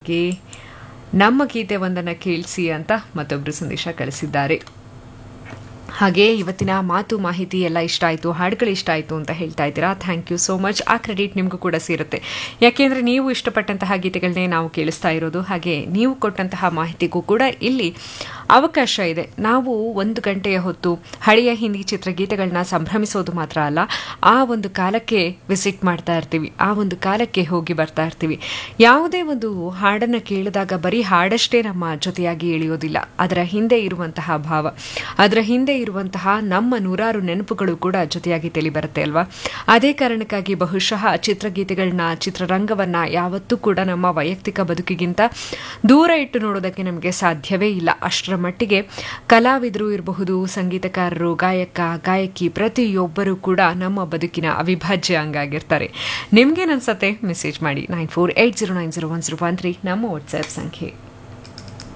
ಹಾಗೆ ನಮ್ಮ ಗೀತೆ ಒಂದನ್ನು ಕೇಳಿಸಿ ಅಂತ ಮತ್ತೊಬ್ಬರು ಸಂದೇಶ ಕಳಿಸಿದ್ದಾರೆ ಹಾಗೆ ಇವತ್ತಿನ ಮಾತು ಮಾಹಿತಿ ಎಲ್ಲ ಇಷ್ಟ ಆಯಿತು ಹಾಡುಗಳು ಇಷ್ಟ ಆಯಿತು ಅಂತ ಹೇಳ್ತಾ ಇದ್ದೀರಾ ಥ್ಯಾಂಕ್ ಯು ಸೋ ಮಚ್ ಆ ಕ್ರೆಡಿಟ್ ನಿಮಗೂ ಕೂಡ ಸೇರುತ್ತೆ ಯಾಕೆಂದರೆ ನೀವು ಇಷ್ಟಪಟ್ಟಂತಹ ಗೀತೆಗಳನ್ನೇ ನಾವು ಕೇಳಿಸ್ತಾ ಇರೋದು ಹಾಗೆ ನೀವು ಕೊಟ್ಟಂತಹ ಮಾಹಿತಿಗೂ ಕೂಡ ಇಲ್ಲಿ ಅವಕಾಶ ಇದೆ ನಾವು ಒಂದು ಗಂಟೆಯ ಹೊತ್ತು ಹಳೆಯ ಹಿಂದಿ ಚಿತ್ರಗೀತೆಗಳನ್ನ ಸಂಭ್ರಮಿಸೋದು ಮಾತ್ರ ಅಲ್ಲ ಆ ಒಂದು ಕಾಲಕ್ಕೆ ವಿಸಿಟ್ ಮಾಡ್ತಾ ಇರ್ತೀವಿ ಆ ಒಂದು ಕಾಲಕ್ಕೆ ಹೋಗಿ ಬರ್ತಾ ಇರ್ತೀವಿ ಯಾವುದೇ ಒಂದು ಹಾಡನ್ನು ಕೇಳಿದಾಗ ಬರೀ ಹಾಡಷ್ಟೇ ನಮ್ಮ ಜೊತೆಯಾಗಿ ಇಳಿಯೋದಿಲ್ಲ ಅದರ ಹಿಂದೆ ಇರುವಂತಹ ಭಾವ ಅದರ ಹಿಂದೆ ಇರುವಂತಹ ನಮ್ಮ ನೂರಾರು ನೆನಪುಗಳು ಕೂಡ ಜೊತೆಯಾಗಿ ತೆಳಿ ಬರುತ್ತೆ ಅಲ್ವಾ ಅದೇ ಕಾರಣಕ್ಕಾಗಿ ಬಹುಶಃ ಚಿತ್ರಗೀತೆಗಳನ್ನ ಚಿತ್ರರಂಗವನ್ನ ಯಾವತ್ತೂ ಕೂಡ ನಮ್ಮ ವೈಯಕ್ತಿಕ ಬದುಕಿಗಿಂತ ದೂರ ಇಟ್ಟು ನೋಡೋದಕ್ಕೆ ನಮಗೆ ಸಾಧ್ಯವೇ ಇಲ್ಲ ಅಷ್ಟರ ಮಟ್ಟಿಗೆ ಕಲಾವಿದರು ಇರಬಹುದು ಸಂಗೀತಕಾರರು ಗಾಯಕ ಗಾಯಕಿ ಪ್ರತಿಯೊಬ್ಬರೂ ಕೂಡ ನಮ್ಮ ಬದುಕಿನ ಅವಿಭಾಜ್ಯ ಅಂಗಾಗಿರ್ತಾರೆ ನಿಮ್ಗೇನನ್ಸತ್ತೆ ಮೆಸೇಜ್ ಮಾಡಿ nine four eight zero nine zero one zero one three ನಮ್ಮ ವಾಟ್ಸ್ಆ್ಯಪ್ ಸಂಖ್ಯೆ